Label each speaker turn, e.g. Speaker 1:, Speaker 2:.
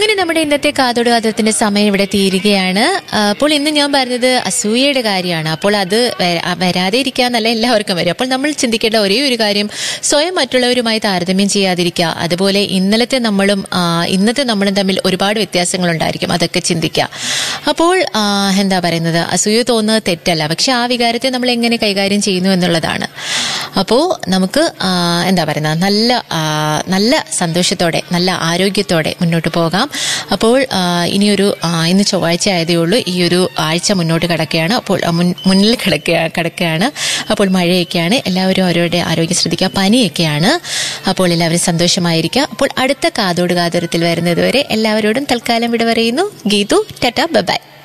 Speaker 1: അങ്ങനെ നമ്മുടെ ഇന്നത്തെ കാതോട് കാതത്തിന്റെ സമയം ഇവിടെ തീരുകയാണ് ആ, അപ്പോൾ ഇന്ന് ഞാൻ പറഞ്ഞത് അസൂയയുടെ കാര്യമാണ് അപ്പോൾ അത് വര- ആ, വരാതെ ഇരിക്കാന്നല്ല എല്ലാവർക്കും വരും അപ്പോൾ നമ്മൾ ചിന്തിക്കേണ്ട ഒരേ ഒരു കാര്യം സ്വയം മറ്റുള്ളവരുമായി താരതമ്യം ചെയ്യാതിരിക്കുക അതുപോലെ ഇന്നലത്തെ നമ്മളും ആ, ഇന്നത്തെ നമ്മളും തമ്മിൽ ഒരുപാട് വ്യത്യാസങ്ങൾ ഉണ്ടായിരിക്കും അതൊക്കെ ചിന്തിക്കുക അപ്പോൾ ആ, എന്താ പറയുന്നത് അസൂയ തോന്നുന്നത് തെറ്റല്ല പക്ഷെ ആ വികാരത്തെ നമ്മൾ എങ്ങനെ കൈകാര്യം ചെയ്യുന്നു എന്നുള്ളതാണ് അപ്പോൾ നമുക്ക് ആ, എന്താ പറയുന്നത് നല്ല ആ, നല്ല സന്തോഷത്തോടെ നല്ല ആരോഗ്യത്തോടെ മുന്നോട്ട് പോകാം അപ്പോൾ ആ, ഇനിയൊരു ആ, ഇന്ന് ചൊവ്വാഴ്ച ആയതേ ഉള്ളൂ ഈ ഒരു ആഴ്ച മുന്നോട്ട് കിടക്കുകയാണ് അപ്പോൾ ആ, മുൻ- മുന്നിൽ കിടക്കുക കിടക്കുകയാണ് അപ്പോൾ മഴയൊക്കെയാണ് എല്ലാവരും അവരുടെ ആരോഗ്യം ശ്രദ്ധിക്കുക പനിയൊക്കെയാണ് അപ്പോൾ എല്ലാവരും സന്തോഷമായിരിക്കുക അപ്പോൾ അടുത്ത കാതോട് കാതോരത്തിൽ വരുന്നത് വരെ എല്ലാവരോടും തൽക്കാലം വിട പറയുന്നു ഗീതു ടാറ്റ ബൈ